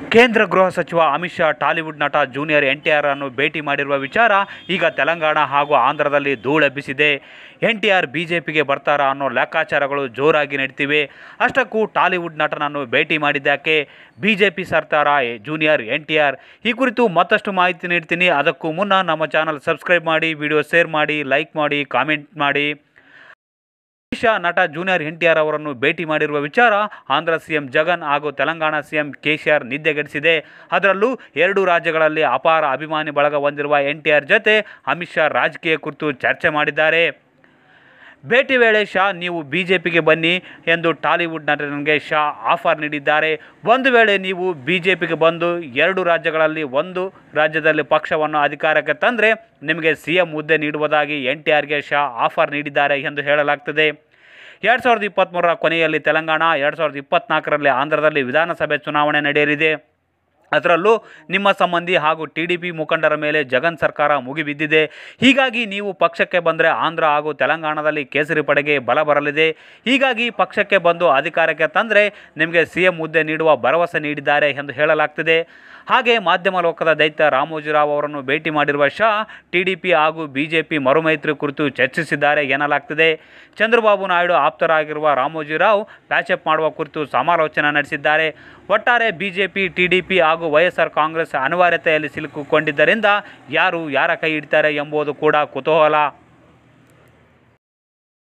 ಕೇಂದ್ರ ಗೃಹ ಸಚಿವ ಅಮಿತ್ ಶಾ ಟಾಲಿವುಡ್ ನಟ ಜೂನಿಯರ್ ಎನ್ ಟಿ ಆರ್ ಅನ್ನು ಭೇಟಿ ಮಾಡಿರುವ ವಿಚಾರ ಈಗ ತೆಲಂಗಾಣ ಹಾಗೂ ಆಂಧ್ರದಲ್ಲಿ ಧೂಳೆಬ್ಬಿಸಿದೆ ಎನ್ ಟಿ ಆರ್ ಬಿಜೆಪಿಗೆ ಬರ್ತಾರಾ ಅನ್ನೋ ಲೆಕ್ಕಾಚಾರಗಳು ಜೋರಾಗಿ ನಡೀತಿವೆ ಅಷ್ಟಕ್ಕೂ ಟಾಲಿವುಡ್ ನಟನನ್ನು ಭೇಟಿ ಮಾಡಿದ್ದಕ್ಕೆ ಬಿಜೆಪಿ ಸರ್ಕಾರ ಜೂನಿಯರ್ ಎನ್ ಟಿ ಆರ್ ಈ ಕುರಿತು ಮತ್ತಷ್ಟು ಮಾಹಿತಿ ನೀಡ್ತೀನಿ ಅದಕ್ಕೂ ಮುನ್ನ ನಮ್ಮ ಚಾನಲ್ ಸಬ್ಸ್ಕ್ರೈಬ್ ಮಾಡಿ ವಿಡಿಯೋ ಶೇರ್ ಮಾಡಿ ಲೈಕ್ ಮಾಡಿ ಕಾಮೆಂಟ್ ಮಾಡಿ ಅಮಿತ್ ಶಾ ನಟ ಜೂನಿಯರ್ ಎನ್ ಟಿ ಆರ್ ಅವರನ್ನು ಭೇಟಿ ಮಾಡಿರುವ ವಿಚಾರ ಆಂಧ್ರ ಸಿಎಂ ಜಗನ್ ಹಾಗೂ ತೆಲಂಗಾಣ ಸಿಎಂ ಕೆಸಿಆರ್ ನಿದ್ದೆಗೆಡಿಸಿದೆ ಅದರಲ್ಲೂ ಎರಡು ರಾಜ್ಯಗಳಲ್ಲಿ ಅಪಾರ ಅಭಿಮಾನಿ ಬಳಗ ಹೊಂದಿರುವ ಎನ್ ಟಿ ಆರ್ ಜೊತೆ ಅಮಿತ್ ಶಾ ರಾಜಕೀಯ ಕುರಿತು ಚರ್ಚೆ ಮಾಡಿದ್ದಾರೆ ಭೇಟಿ ವೇಳೆ ಶಾ ನೀವು ಬಿಜೆಪಿಗೆ ಬನ್ನಿ ಎಂದು ಟಾಲಿವುಡ್ ನಟನಿಗೆ ಶಾ ಆಫರ್ ನೀಡಿದ್ದಾರೆ ಒಂದು ವೇಳೆ ನೀವು ಬಿಜೆಪಿಗೆ ಬಂದು ಎರಡು ರಾಜ್ಯಗಳಲ್ಲಿ ಒಂದು ರಾಜ್ಯದಲ್ಲಿ ಪಕ್ಷವನ್ನು ಅಧಿಕಾರಕ್ಕೆ ತಂದರೆ ನಿಮಗೆ ಸಿ ಎಂ ಹುದ್ದೆ ನೀಡುವುದಾಗಿ ಎನ್ ಟಿ ಆರ್ಗೆ ಶಾ ಆಫರ್ ನೀಡಿದ್ದಾರೆ ಎಂದು ಹೇಳಲಾಗ್ತದೆ ಎರಡು ಸಾವಿರದ ಇಪ್ಪತ್ತ್ಮೂರರ ಕೊನೆಯಲ್ಲಿ ತೆಲಂಗಾಣ ಎರಡು ಸಾವಿರದ ಇಪ್ಪತ್ತ್ನಾಲ್ಕರಲ್ಲಿ ಆಂಧ್ರದಲ್ಲಿ ವಿಧಾನಸಭೆ ಚುನಾವಣೆ ನಡೆಯಲಿದೆ ಅದರಲ್ಲೂ ನಿಮ್ಮ ಸಂಬಂಧಿ ಹಾಗೂ ಟಿ ಡಿ ಪಿ ಮುಖಂಡರ ಮೇಲೆ ಜಗನ್ ಸರ್ಕಾರ ಮುಗಿಬಿದ್ದಿದೆ ಹೀಗಾಗಿ ನೀವು ಪಕ್ಷಕ್ಕೆ ಬಂದರೆ ಆಂಧ್ರ ಹಾಗೂ ತೆಲಂಗಾಣದಲ್ಲಿ ಕೇಸರಿ ಪಡೆಗೆ ಬಲ ಬರಲಿದೆ ಹೀಗಾಗಿ ಪಕ್ಷಕ್ಕೆ ಬಂದು ಅಧಿಕಾರಕ್ಕೆ ತಂದರೆ ನಿಮಗೆ ಸಿ ಎಂ ಹುದ್ದೆ ನೀಡುವ ಭರವಸೆ ನೀಡಿದ್ದಾರೆ ಎಂದು ಹೇಳಲಾಗ್ತಿದೆ ಹಾಗೆ ಮಾಧ್ಯಮ ಲೋಕದ ದೈತ್ಯ ರಾಮೋಜಿರಾವ್ ಅವರನ್ನು ಭೇಟಿ ಮಾಡಿರುವ ಶಾ ಟಿ ಡಿ ಪಿ ಹಾಗೂ ಬಿ ಜೆ ಪಿ ಮರುಮೈತ್ರಿ ಕುರಿತು ಚರ್ಚಿಸಿದ್ದಾರೆ ಎನ್ನಲಾಗ್ತಿದೆ ಚಂದ್ರಬಾಬು ನಾಯ್ಡು ಆಪ್ತರಾಗಿರುವ ರಾಮೋಜಿರಾವ್ ಪ್ಯಾಚಪ್ ಮಾಡುವ ಕುರಿತು ಸಮಾಲೋಚನೆ ನಡೆಸಿದ್ದಾರೆ ಒಟ್ಟಾರೆ ಬಿಜೆಪಿ ಟಿಡಿಪಿ ಹಾಗೂ ವೈಎಸ್ಆರ್ ಕಾಂಗ್ರೆಸ್ ಅನಿವಾರ್ಯತೆಯಲ್ಲಿ ಸಿಲುಕಿಕೊಂಡಿದ್ದರಿಂದ ಯಾರು ಯಾರ ಕೈ ಹಿಡಿತಾರೆ ಎಂಬುದು ಕೂಡ ಕುತೂಹಲ